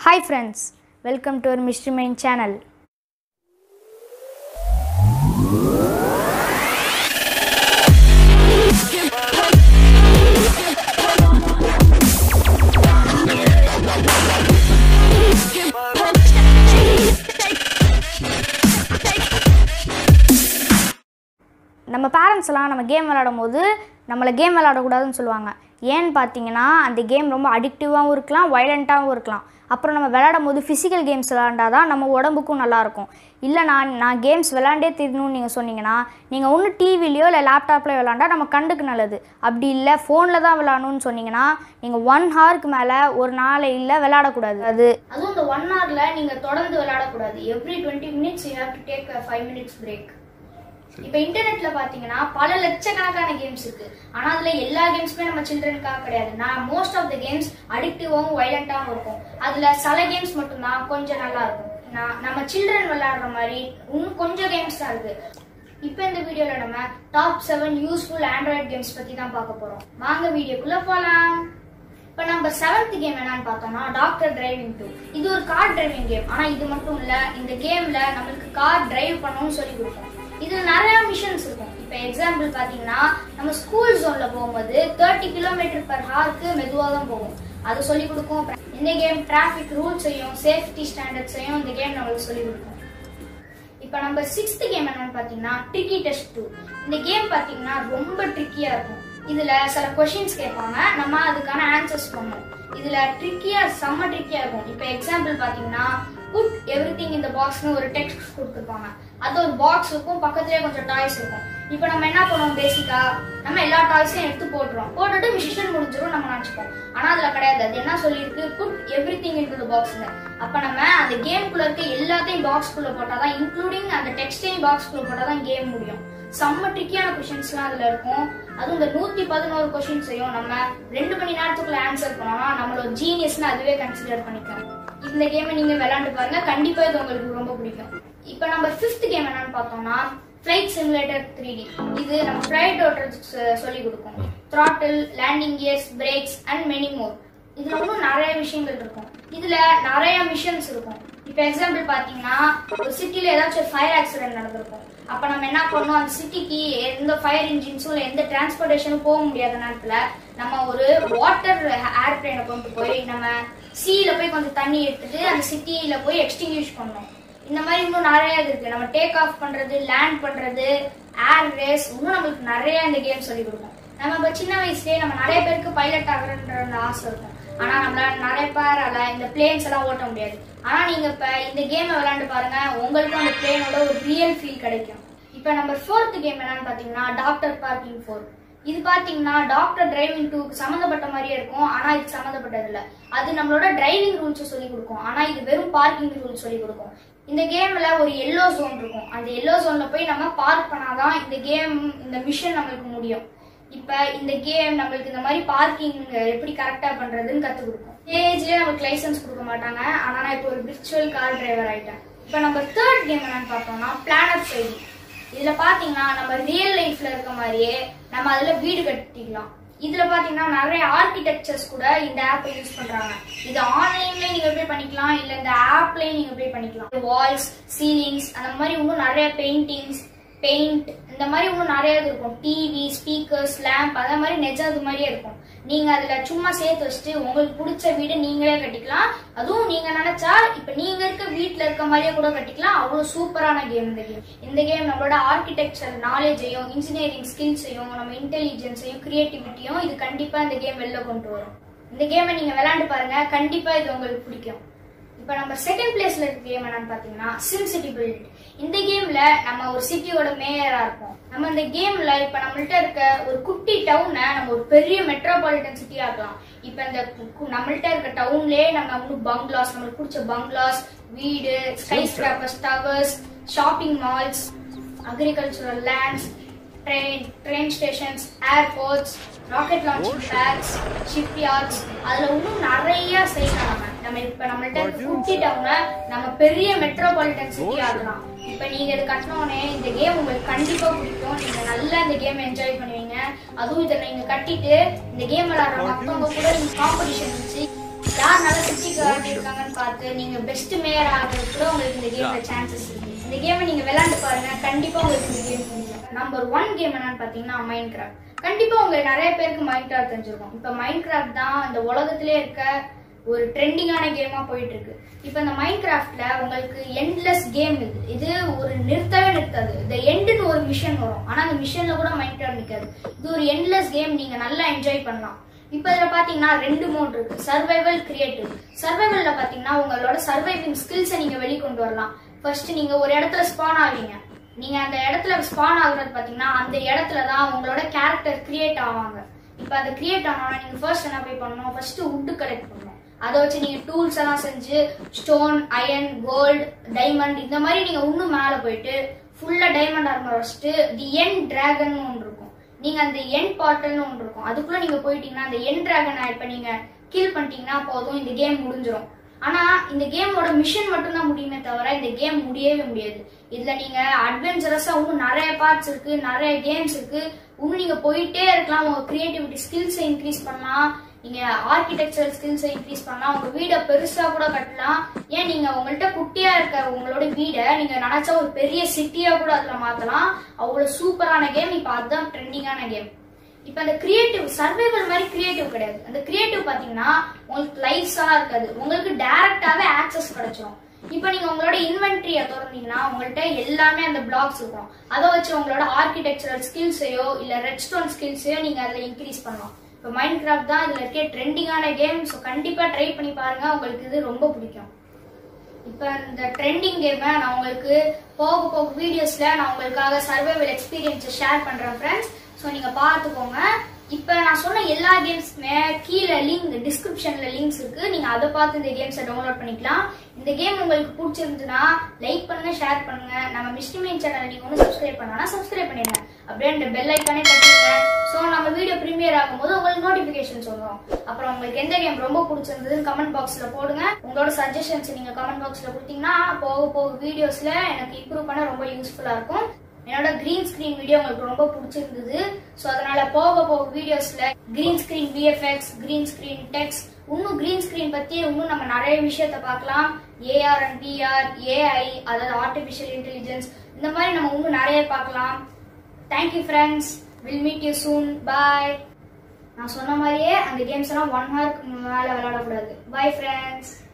hi friends welcome to our mystery mind channel நம்ம parents எல்லாம் நம்ம கேம் விளையாடும் போது நம்மளை கேம் விளையாடக்கூடாதுன்னு சொல்லுவாங்க ஏன்னு பார்த்தீங்கன்னா அந்த கேம் ரொம்ப அடிக்டிவாகவும் இருக்கலாம் வயலண்ட்டாகவும் இருக்கலாம் அப்புறம் நம்ம விளையாடும் போது ஃபிசிக்கல் கேம்ஸ் விளையாண்டா தான் நம்ம உடம்புக்கும் நல்லாயிருக்கும் இல்லை நான் நான் கேம்ஸ் விளையாண்டே தீரணும்னு நீங்கள் சொன்னீங்கன்னா நீங்கள் ஒன்று டிவிலையோ இல்லை லேப்டாப்லையோ விளாண்டா நம்ம கண்டுக்கு நல்லது அப்படி இல்லை ஃபோனில் தான் விளாடணும்னு சொன்னீங்கன்னா நீங்கள் ஒன் ஹவருக்கு மேலே ஒரு நாளையில் விளையாடக்கூடாது அது அதுவும் இந்த ஒன் ஹவரில் நீங்கள் தொடர்ந்து விளையாடக்கூடாது every twenty minutes you have to take five minutes break இப்போ இன்டர்நெட்ல பாத்தீங்கன்னா பல லட்சக்கணக்கான கேம்ஸ் இருக்கு ஆனா அதுல எல்லா கேம்ஸுமே நம்ம சில்ட்ரனுக்காக கிடையாது நான் மோஸ்ட் ஆஃப் த கேம்ஸ் அடிக்டிவாகவும் வைலண்டாகவும் இருக்கும் அதுல சில கேம்ஸ் மட்டும்தான் கொஞ்சம் நல்லா இருக்கும் நான் நம்ம சில்ட்ரன் விளையாடுற மாதிரி இன்னும் கொஞ்சம் கேம்ஸ் தான் இருக்கு இப்போ இந்த வீடியோல நம்ம top seven useful android games பத்தி தான் பார்க்க போறோம் வாங்க வீடியோக்குள்ள போலாம் இப்போ நம்ம செவன்த் கேம் என்னன்னு பார்த்தோம்னா டாக்டர் டிரைவிங் டூ இது ஒரு கார் டிரைவிங் கேம் ஆனா இது மட்டும் இல்ல இந்த கேம்ல நம்மளுக்கு கார் டிரைவ் பண்ணணும்னு சொல்லி கொடுக்கும் இதுல நிறைய மிஷன்ஸ் இருக்கும் இப்போ எக்ஸாம்பிள் பாத்தீங்கன்னா நம்ம ஸ்கூல் ஜோன்ல போகும்போது தேர்ட்டி கிலோமீட்டர் பர் ஹாருக்கு மெதுவாக தான் போகும் அது சொல்லி கொடுக்கும் இந்த கேம் டிராஃபிக் ரூல்ஸையும் சேஃப்டி ஸ்டாண்டர்ட்ஸையும் இந்த கேம் நம்மளுக்கு சொல்லி கொடுக்கும் இப்போ நம்ம சிக்ஸ்த் கேம் என்னன்னு பார்த்தீங்கன்னா ட்ரிக்கி டெஸ்ட் டூ இந்த கேம் பார்த்தீங்கன்னா ரொம்ப ட்ரிக்கியா இருக்கும் இதுல சில கொஷின்ஸ் கேட்பாங்க நம்ம அதுக்கான ஆன்சர்ஸ் பண்ணணும் இதுல ட்ரிக்கியா செம்ம ட்ரிக்கியா இருக்கும் இப்போ எக்ஸாம்பிள் பார்த்தீங்கன்னா புட் எவ்ரி திங் இந்த பாக்ஸ்னு ஒரு டெக்ஸ்ட் கொடுத்துருப்பாங்க அது ஒரு பாக்ஸ் இருக்கும் பக்கத்துலேயே கொஞ்சம் டாய்ஸ் இருக்கும் இப்போ நம்ம என்ன பண்ணுவோம் பேசிக்கா நம்ம எல்லா டாய்ஸையும் எடுத்து போட்டுருவோம் போட்டுட்டு மிஷின் முடிஞ்சிடும் நம்ம நினச்சிப்போம் ஆனால் அதில் கிடையாது அது என்ன சொல்லியிருக்கு புட் எவ்ரி திங் இன்டு பாக்ஸ்ல அப்போ நம்ம அந்த கேம்குள்ள இருக்க எல்லாத்தையும் பாக்ஸ்குள்ள போட்டால் தான் இன்க்ளூடிங் அந்த டெக்ஸ்டையும் பாக்ஸ்குள்ள போட்டால் தான் கேம் முடியும் செம்ம ட்ரிக்கியான கொஷின்ஸ்லாம் அதில் இருக்கும் அதுவும் இந்த நூற்றி பதினோரு கொஷின்ஸையும் நம்ம ரெண்டு மணி நேரத்துக்குள்ள ஆன்சர் பண்ணோம்னா நம்மளோட ஜீனியஸ்னு அதுவே கன்சிடர் பண்ணிக்கலாம் இந்த கேமை நீங்க விளையாண்டு பாருங்க கண்டிப்பா இது உங்களுக்கு ரொம்ப பிடிக்கும் இப்போ நம்ம ஃபிஃப்த் கேம் என்னன்னு பார்த்தோம்னா ஃபிளைட் சிமுலேட்டர் த்ரீ டி இது நம்ம ஃபிளைட் ஓட்டுறதுக்கு சொல்லி கொடுக்கும் throttle landing gears brakes and many more இதுல இன்னும் நிறைய விஷயங்கள் இருக்கும் இதுல நிறைய மிஷன்ஸ் இருக்கும் இப்போ எக்ஸாம்பிள் பாத்தீங்கன்னா ஒரு சிட்டில ஏதாச்சும் ஒரு ஃபயர் ஆக்சிடென்ட் நடந்திருக்கும் அப்ப நம்ம என்ன பண்ணோம் அந்த சிட்டிக்கு எந்த ஃபயர் இன்ஜின்ஸும் இல்லை எந்த டிரான்ஸ்போர்டேஷனும் போக முடியாத நேரத்துல நம்ம ஒரு வாட்டர் ஏர்பிளைனை கொண்டு போய் நம்ம சீல போய் கொஞ்சம் தண்ணி எடுத்துட்டு அந்த சிட்டியில போய் எக்ஸ்டிங்யூஷ் பண்ணோம் இந்த மாதிரி இன்னும் நிறைய இருக்கு நம்ம டேக் ஆஃப் பண்றது லேண்ட் பண்றது ஏர் ரேஸ் இன்னும் நம்மளுக்கு நிறைய இந்த கேம் சொல்லி கொடுக்கும் நம்ம இப்ப சின்ன வயசுலயே நம்ம நிறைய பேருக்கு பைலட் ஆகிறன்ற அந்த ஆசை இருக்கும் ஆனா நம்மளால நிறைய பேரால இந்த பிளேன்ஸ் எல்லாம் ஓட்ட முடியாது ஆனா நீங்க இப்ப இந்த கேமை விளையாண்டு பாருங்க உங்களுக்கும் அந்த பிளேனோட ஒரு ரியல் ஃபீல் கிடைக்கும் இப்ப நம்பர் ஃபோர்த் கேம் என்னன்னு பாத்தீங்கன்னா டாக்டர் பார்க்கிங் ஃபோர் இது பாத்தீங்கன்னா டாக்டர் டிரைவிங் டூக்கு சம்மந்தப்பட்ட மாதிரியே இருக்கும் ஆனா இது சம்மந்தப்பட்டது இல்ல அது நம்மளோட டிரைவிங் ரூல்ஸ் சொல்லி கொடுக்கும் ஆனா இது வெறும் பார்க்கிங் ரூல்ஸ் சொல்லி கொடுக்கும் இந்த கேம்ல ஒரு எல்லோ ஜோன் இருக்கும் அந்த எல்லோ ஜோன்ல போய் நம்ம பார்க் பண்ணாதான் இந்த கேம் இந்த மிஷன் நம்மளுக்கு முடியும் இப்ப இந்த கேம் நம்மளுக்கு இந்த மாதிரி பார்க்கிங் எப்படி கரெக்டா பண்றதுன்னு கத்து கொடுக்கும் ஏஜ்லயே நமக்கு லைசன்ஸ் கொடுக்க மாட்டாங்க ஆனா நான் இப்போ ஒரு விர்ச்சுவல் கார் டிரைவர் ஆயிட்டேன் இப்ப நம்ம தேர்ட் கேம் என்னன்னு பார்த்தோம்னா பிளானட் ஃபைவ் இதுல பாத்தீங்கன்னா நம்ம ரியல் லைஃப்ல இருக்க மாதிரியே நம்ம அதுல வீடு கட்டிக்கலாம் இதுல பாத்தீங்கன்னா நிறைய ஆர்கிடெக்சர்ஸ் கூட இந்த ஆப்பை யூஸ் பண்றாங்க இது ஆன்லைன்ல நீங்க போய் பண்ணிக்கலாம் இல்ல இந்த ஆப்லயும் நீங்க போய் பண்ணிக்கலாம் வால்ஸ் சீலிங்ஸ் அந்த மாதிரி இன்னும் நிறைய பெயிண்டிங்ஸ் பெயிண்ட் இந்த மாதிரி இன்னும் நிறைய இது இருக்கும் டிவி ஸ்பீக்கர்ஸ் லேம்ப் அந்த மாதிரி நெஜம் அது மாதிரியே இருக்கும் நீங்க அதுல சும்மா சேர்த்து வச்சுட்டு உங்களுக்கு பிடிச்ச வீடு நீங்களே கட்டிக்கலாம் அதுவும் நீங்க நினைச்சா இப்ப நீங்க இருக்க வீட்ல இருக்க மாதிரியே கூட கட்டிக்கலாம் அவ்வளவு சூப்பரான கேம் இந்த கேம் இந்த கேம் நம்மளோட ஆர்கிடெக்சர் நாலேஜையும் இன்ஜினியரிங் ஸ்கில்ஸையும் நம்ம இன்டெலிஜென்ஸையும் கிரியேட்டிவிட்டியும் இது கண்டிப்பா இந்த கேம் வெளில கொண்டு வரும் இந்த கேமை நீங்க விளையாண்டு பாருங்க கண்டிப்பா இது உங்களுக்கு பிடிக்கும் இப்போ நம்ம செகண்ட் பிளேஸ்ல இருக்க கேம் என்னன்னு பாத்தீங்கன்னா சிம் சிட்டி பில்ட் இந்த கேம்ல நம்ம ஒரு சிட்டியோட மேயரா இருப்போம் நம்ம இந்த கேம்ல இப்ப நம்மள்ட்ட இருக்க ஒரு குட்டி டவுனை நம்ம ஒரு பெரிய மெட்ரோபாலிட்டன் சிட்டி ஆக்கலாம் இப்ப இந்த கு- நம்மள்ட்ட இருக்க டவுன்லயே நம்ம இன்னும் பங்களாஸ் நம்மளுக்கு பிடிச்ச பங்களாஸ் வீடு skyscrapers towers shopping malls agricultural lands train train stations airports rocket launching pads shipyards அதில் இன்னும் நிறைய செய்யலாம் நம்ம நம்ம இப்போ நம்மள்ட்ட இருக்க குட்டி டவுனை நம்ம பெரிய மெட்ரோபாலிட்டன் சிட்டி ஆகலாம் இப்போ நீங்கள் இது கட்டினோடனே இந்த கேம் உங்களுக்கு கண்டிப்பாக பிடிக்கும் நீங்கள் நல்லா இந்த கேம் என்ஜாய் பண்ணுவீங்க அதுவும் இதை நீங்கள் கட்டிட்டு இந்த கேம் விளையாடுற மற்றவங்க கூட நீங்கள் காம்படிஷன் வச்சு யார் நல்லா சிட்டி இருக்காங்கன்னு பார்த்து நீங்க பெஸ்ட் மேயர் ஆகிறது கூட உங்களுக்கு இந்த கேம்ல சான்சஸ் இருக்கு இந்த கேமை நீங்க விளையாண்டு பாருங்க கண்டிப்பா உங்களுக்கு இந்த கேம் பிடிக்கும் நம்பர் ஒன் கேம் என்னன்னு பாத்தீங்கன்னா மைண்ட் கிராஃப்ட் கண்டிப்பா உங்களுக்கு நிறைய பேருக்கு மைண்ட் கிராஃப்ட் தெரிஞ்சிருக்கும் இப்ப மைண்ட் கிராஃப்ட் தான் இந்த உலகத்திலே இருக்க ஒரு ட்ரெண்டிங்கான கேமா போயிட்டு இருக்கு இப்போ இந்த மைண்ட் கிராஃப்ட்ல உங்களுக்கு எண்ட்லெஸ் கேம் இது இது ஒரு நிறுத்தவே நிறுத்தாது இந்த எண்டுன்னு ஒரு மிஷன் வரும் ஆனா அந்த மிஷன்ல கூட மைண்ட் கிராஃப்ட் நிற்காது இது ஒரு எண்ட்லெஸ் கேம் நீங்க நல்லா என்ஜாய் பண்ணலாம் இப்போ இதில் பார்த்தீங்கன்னா ரெண்டு மோட் இருக்கு சர்வைவல் கிரியேட்டிவ் சர்வைவல்ல பார்த்தீங்கன்னா உங்களோட சர்வைவிங் ஸ்கில்ஸை நீங்க வெளிக்கொண்டு வரலாம் ஃபர்ஸ்ட் நீங்க ஒரு இடத்துல ஸ்பான் ஆவீங்க நீங்க அந்த இடத்துல ஸ்பான் ஆகுறது பார்த்தீங்கன்னா அந்த இடத்துல தான் உங்களோட கேரக்டர் கிரியேட் ஆவாங்க இப்போ அதை கிரியேட் ஆனோம்னா நீங்க ஃபர்ஸ்ட் என்ன போய் பண்ணணும் ஃபர்ஸ்ட் வுட் கலெக்ட் பண்ணணும் அதை வச்சு நீங்க டூல்ஸ் எல்லாம் செஞ்சு ஸ்டோன் அயன் கோல்டு டைமண்ட் இந்த மாதிரி நீங்க இன்னும் மேலே போயிட்டு ஃபுல்லா டைமண்ட் ஆர்மர் வச்சுட்டு தி என் டிராகன் ஒன்று இருக்கும் நீங்க அந்த என் பாட்டல்னு ஒன்று இருக்கும் அதுக்குள்ள நீங்க போயிட்டீங்கன்னா அந்த என் டிராகன் இப்ப நீங்க கில் பண்ணிட்டீங்கன்னா போதும் இந்த கேம் முடிஞ்சிரும் ஆனா இந்த கேமோட மிஷன் மட்டும் தான் முடியுமே தவிர இந்த கேம் முடியவே முடியாது இதுல நீங்க அட்வென்ச்சரஸா இன்னும் நிறைய பார்ட்ஸ் இருக்கு நிறைய கேம்ஸ் இருக்கு இன்னும் நீங்க போயிட்டே இருக்கலாம் உங்க கிரியேட்டிவிட்டி ஸ்கில்ஸை இன்க்ரீஸ் பண்ணலாம் நீங்க ஆர்கிடெக்சரல் ஸ்கில்ஸை இன்க்ரீஸ் பண்ணலாம் உங்க வீடை பெருசா கூட கட்டலாம் ஏன் நீங்க உங்கள்ட்ட குட்டியா இருக்க உங்களோட வீடை நீங்க நினைச்சா ஒரு பெரிய சிட்டியா கூட அதுல மாத்தலாம் அவ்வளவு சூப்பரான கேம் இப்ப அதுதான் ட்ரெண்டிங்கான கேம் இப்ப அந்த கிரியேட்டிவ் சர்வைவல் மாதிரி கிரியேட்டிவ் கிடையாது அந்த கிரியேட்டிவ் பாத்தீங்கன்னா உங்களுக்கு லைஃப்ஸ் எல்லாம் இருக்காது உங்களுக்கு டைரக்டாவே ஆக்சஸ் கிடைச்சிரும் இப்போ நீங்க உங்களோட இன்வென்ட்ரியை திறந்தீங்கன்னா உங்கள்ட்ட எல்லாமே அந்த பிளாக்ஸ் இருக்கும் அதை வச்சு உங்களோட ஆர்கிடெக்சரல் ஸ்கில்ஸையோ இல்ல ரெட் ஸ்டோன் ஸ்கில்ஸையோ நீங்க அதுல இன்க்ரீஸ் பண்ணலாம் இப்போ மைண்ட் கிராஃப்ட் தான் இதுல இருக்க ட்ரெண்டிங்கான கேம் ஸோ கண்டிப்பா ட்ரை பண்ணி பாருங்க உங்களுக்கு இது ரொம்ப பிடிக்கும் இப்போ இந்த ட்ரெண்டிங் கேமை நான் உங்களுக்கு போக போக வீடியோஸ்ல நான் உங்களுக்காக சர்வைவல் எக்ஸ்பீரியன்ஸை ஷேர் பண்றேன் ஃப்ரெண்ட்ஸ் ஸோ நீங்க பார்த்துக்கோங்க இப்போ நான் சொன்ன எல்லா கேம்ஸ்க்குமே கீழே லிங்க் டிஸ்கிரிப்ஷன்ல லிங்க்ஸ் இருக்கு நீங்க அதை பார்த்து இந்த கேம்ஸை டவுன்லோட் பண்ணிக்கலாம் இந்த கேம் உங்களுக்கு பிடிச்சிருந்துன்னா லைக் பண்ணுங்க ஷேர் பண்ணுங்க நம்ம மிஸ்டி மீன் சேனல் நீங்க ஒன்றும் சப்ஸ்கிரைப் பண்ணனா சப்ஸ்கிரைப் பண்ணிடுங்க அப்படியே இந்த பெல் ஐக்கானே தட்டிடுங்க ஸோ நம்ம வீடியோ ப்ரீமியர் ஆகும்போது உங்களுக்கு நோட்டிஃபிகேஷன்ஸ் வரும் அப்புறம் உங்களுக்கு எந்த கேம் ரொம்ப பிடிச்சிருந்ததுன்னு கமெண்ட் பாக்ஸ்ல போடுங்க உங்களோட சஜஷன்ஸ் நீங்க கமெண்ட் பாக்ஸ்ல கொடுத்தீங்கன்னா போக போக வீடியோஸ்ல எனக்கு இம்ப்ரூவ் பண்ண ரொம்ப யூஸ்ஃபுல்லா இருக்கும் என்னோட கிரீன் ஸ்கிரீன் வீடியோ உங்களுக்கு ரொம்ப பிடிச்சிருந்தது ஸோ அதனால போக போக வீடியோஸ்ல green screen VFX green screen techs இன்னும் கிரீன் ஸ்கிரீன் பத்தி இன்னும் நம்ம நிறைய விஷயத்த பார்க்கலாம் ஏஆர் அண்ட் பிஆர் ஏஐ அதாவது ஆர்டிஃபிஷியல் இன்டெலிஜென்ஸ் இந்த மாதிரி நம்ம இன்னும் நிறைய பார்க்கலாம் thank you friends will meet you soon bye நான் சொன்ன மாதிரியே அந்த கேம்ஸ் எல்லாம் ஒன் ஹவருக்கு மேலே விளையாடக்கூடாது பாய் ஃப்ரெண்ட்ஸ்